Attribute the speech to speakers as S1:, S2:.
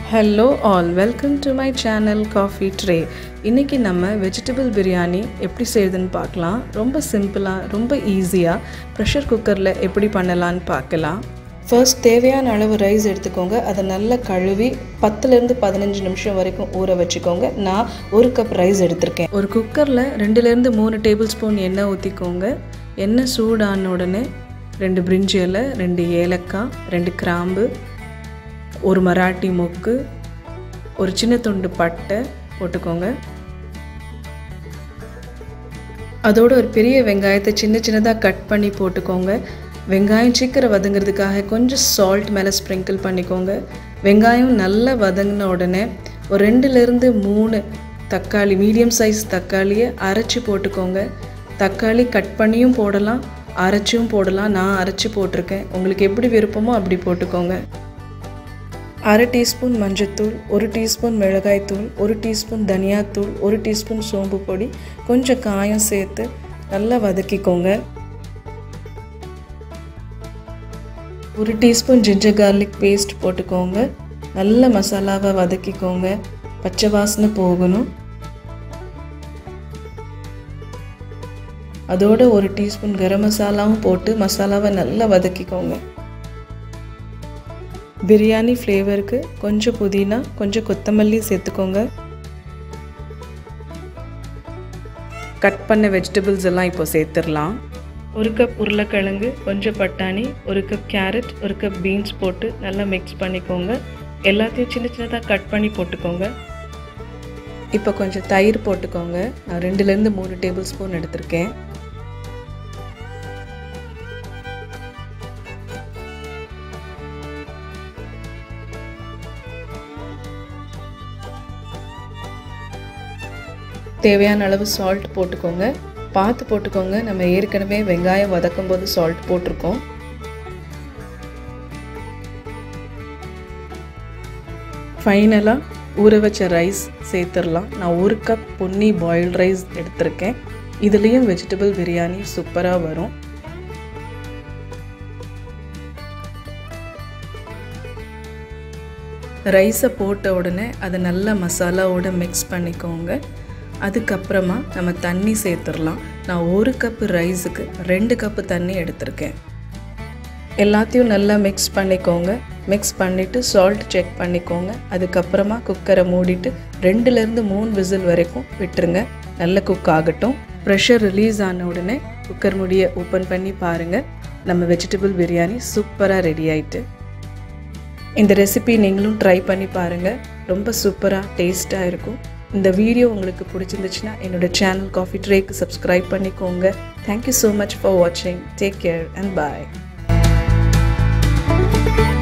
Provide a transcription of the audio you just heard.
S1: hello all welcome to my channel coffee tray இன்றைக்கி நம்ம vegetable biryani எப்படி செய்யுதுன்னு பார்க்கலாம் ரொம்ப சிம்பிளாக ரொம்ப ஈஸியாக ப்ரெஷர் குக்கரில் எப்படி பண்ணலான்னு பார்க்கலாம் ஃபர்ஸ்ட் தேவையான அளவு ரைஸ் எடுத்துக்கோங்க அதை நல்லா கழுவி பத்துலேருந்து பதினஞ்சு நிமிஷம் வரைக்கும் ஊற வச்சுக்கோங்க நான் ஒரு கப் ரைஸ் எடுத்திருக்கேன் ஒரு குக்கரில் ரெண்டுலேருந்து மூணு டேபிள் ஸ்பூன் எண்ணெய் ஊற்றிக்கோங்க எண்ணெய் சூடான உடனே ரெண்டு பிரிஞ்சி இலை ரெண்டு ஏலக்காய் ரெண்டு கிராம்பு ஒரு மராட்டி மொக்கு ஒரு சின்ன துண்டு பட்டை போட்டுக்கோங்க அதோட ஒரு பெரிய வெங்காயத்தை சின்ன சின்னதாக கட் பண்ணி போட்டுக்கோங்க வெங்காயம் சீக்கிரம் வதங்கிறதுக்காக கொஞ்சம் சால்ட் மேலே ஸ்ப்ரிங்கிள் பண்ணிக்கோங்க வெங்காயம் நல்லா வதங்கின உடனே ஒரு ரெண்டுலேருந்து மூணு தக்காளி மீடியம் சைஸ் தக்காளியை அரைச்சி போட்டுக்கோங்க தக்காளி கட் பண்ணியும் போடலாம் அரைச்சும் போடலாம் நான் அரைச்சி போட்டிருக்கேன் உங்களுக்கு எப்படி விருப்பமோ அப்படி போட்டுக்கோங்க அரை டீஸ்பூன் மஞ்சத்தூள் ஒரு டீஸ்பூன் மிளகாய்த்தூள் ஒரு டீஸ்பூன் தனியாத்தூள் ஒரு டீஸ்பூன் சோம்பு பொடி கொஞ்சம் காயம் சேர்த்து நல்லா வதக்கிக்கோங்க ஒரு டீஸ்பூன் ஜிஞ்சர் கார்லிக் பேஸ்ட் போட்டுக்கோங்க நல்ல மசாலாவை வதக்கிக்கோங்க பச்சை வாசனை போகணும் அதோட ஒரு டீஸ்பூன் கரம் மசாலாவும் போட்டு மசாலாவை நல்லா வதக்கிக்கோங்க பிரியாணி ஃப்ளேவருக்கு கொஞ்சம் புதினா கொஞ்சம் கொத்தமல்லி சேர்த்துக்கோங்க கட் பண்ண வெஜிடபிள்ஸ் எல்லாம் இப்போ சேர்த்துடலாம் ஒரு கப் உருளைக்கிழங்கு கொஞ்சம் பட்டாணி ஒரு கப் கேரட் ஒரு கப் பீன்ஸ் போட்டு நல்லா மிக்ஸ் பண்ணிக்கோங்க எல்லாத்தையும் சின்ன சின்னதாக கட் பண்ணி போட்டுக்கோங்க இப்போ கொஞ்சம் தயிர் போட்டுக்கோங்க நான் ரெண்டுலேருந்து மூணு டேபிள் ஸ்பூன் எடுத்திருக்கேன் தேவையான அளவு சால்ட் போட்டுக்கோங்க பார்த்து போட்டுக்கோங்க நம்ம ஏற்கனவே வெங்காயம் வதக்கும் போது சால்ட் போட்டிருக்கோம் ஃபைனலாக ஊற வச்ச ரைஸ் சேர்த்துடலாம் நான் ஒரு கப் பொன்னி பாயில்ட் ரைஸ் எடுத்திருக்கேன் இதுலேயும் வெஜிடபிள் பிரியாணி சூப்பராக வரும் ரைஸை போட்ட உடனே அதை நல்லா மசாலாவோட மிக்ஸ் பண்ணிக்கோங்க அதுக்கப்புறமா நம்ம தண்ணி சேர்த்துடலாம் நான் ஒரு கப்பு ரைஸுக்கு ரெண்டு கப்பு தண்ணி எடுத்திருக்கேன் எல்லாத்தையும் நல்லா மிக்ஸ் பண்ணிக்கோங்க மிக்ஸ் பண்ணிவிட்டு சால்ட் செக் பண்ணிக்கோங்க அதுக்கப்புறமா குக்கரை மூடிட்டு ரெண்டுலேருந்து மூணு விசில் வரைக்கும் விட்டுருங்க நல்ல குக் ஆகட்டும் ப்ரெஷர் ரிலீஸ் ஆன உடனே குக்கர் முடியை ஓப்பன் பண்ணி பாருங்கள் நம்ம வெஜிடபிள் பிரியாணி சூப்பராக ரெடி ஆயிட்டு இந்த ரெசிபி நீங்களும் ட்ரை பண்ணி பாருங்கள் ரொம்ப சூப்பராக டேஸ்ட்டாக இருக்கும் இந்த வீடியோ உங்களுக்கு பிடிச்சிருந்துச்சுன்னா என்னோட சேனல் காஃபி ட்ரேக்கு சப்ஸ்கிரைப் பண்ணிக்கோங்க தேங்க்யூ ஸோ மச் ஃபார் வாட்சிங் டேக் கேர் அண்ட் பாய்